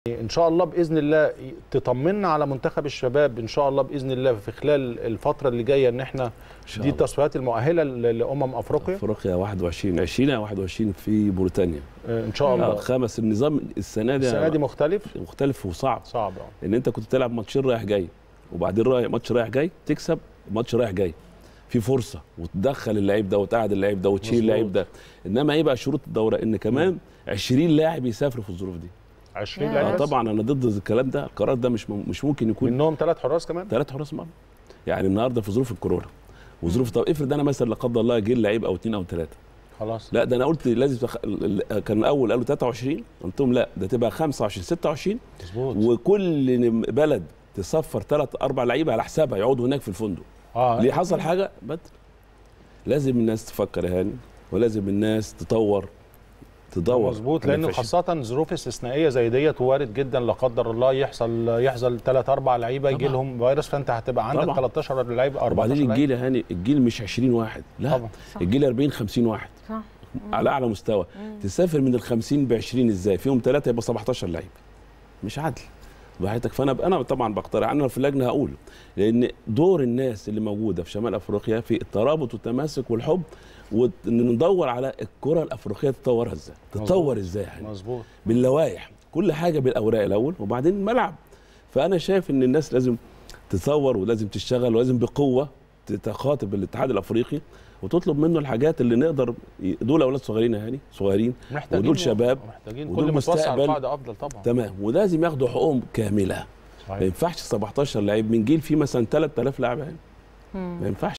ان شاء الله باذن الله تطمنا على منتخب الشباب ان شاء الله باذن الله في خلال الفتره اللي جايه ان احنا شاء دي الله. التصفيات المؤهله ل- لامم افريقيا افريقيا 21 20 او 21 في موريتانيا آه، ان شاء آه، الله خمس النظام السنه دي السنه دي مختلف مختلف وصعب صعب آه. ان انت كنت تلعب ماتشين رايح جاي وبعدين رايح ماتش رايح جاي تكسب ماتش رايح جاي في فرصه وتدخل اللعيب ده وتقعد اللعيب ده وتشيل مظبوط. اللعيب ده انما ايه بقى شروط الدوره ان كمان 20 لاعب يسافروا في الظروف دي 20 يا. اه لاعب بس. طبعا انا ضد الكلام ده القرار ده مش م- مش ممكن يكون منهم ثلاث حراس كمان ثلاث حراس مرمى يعني النهارده في ظروف الكورونا وظروف طب افرض انا مثلا لا قدر الله جه لعيب او اثنين او ثلاثه خلاص لا ده انا قلت لازم تخ... كان الاول قالوا 23 قلت لهم لا ده تبقى 25 26 مظبوط وكل بلد تصفر ثلاث اربع لعيبه على حسابها يقعدوا هناك في الفندق اه ليه حصل حاجه بدر لازم الناس تفكر يا هاني ولازم الناس تطور تدور مظبوط ما لان ينفعش. خاصه ظروف استثنائيه زي ديت وارد جدا لا قدر الله يحصل يحصل ثلاث اربع لعيبه يجي طبعا. لهم فيروس فانت هتبقى عندك طبعا. 13 لعيب 14 وبعدين لعيب الجيل يا هاني الجيل مش 20 واحد لا طبعا صح. الجيل 40 50 واحد صح على اعلى مستوى تسافر من ال 50 ب 20 ازاي فيهم ثلاثه يبقى 17 لعيب مش عدل بحياتك فانا انا طبعا بقترح انا في اللجنه هقول لان دور الناس اللي موجوده في شمال افريقيا في الترابط والتماسك والحب وان ندور على الكره الافريقيه تطورها ازاي تتطور ازاي يعني مظبوط باللوائح كل حاجه بالاوراق الاول وبعدين الملعب فانا شايف ان الناس لازم تتصور ولازم تشتغل ولازم بقوه تخاطب الاتحاد الافريقي وتطلب منه الحاجات اللي نقدر دول اولاد صغيرين يعني صغيرين محتاجين ودول شباب محتاجين ودول كل ما توسع مستقبل. القاعده افضل طبعا تمام ولازم ياخدوا حقوقهم كامله ما صحيح. ينفعش 17 لعيب من جيل فيه مثلا 3000 لاعب يعني مم. ما ينفعش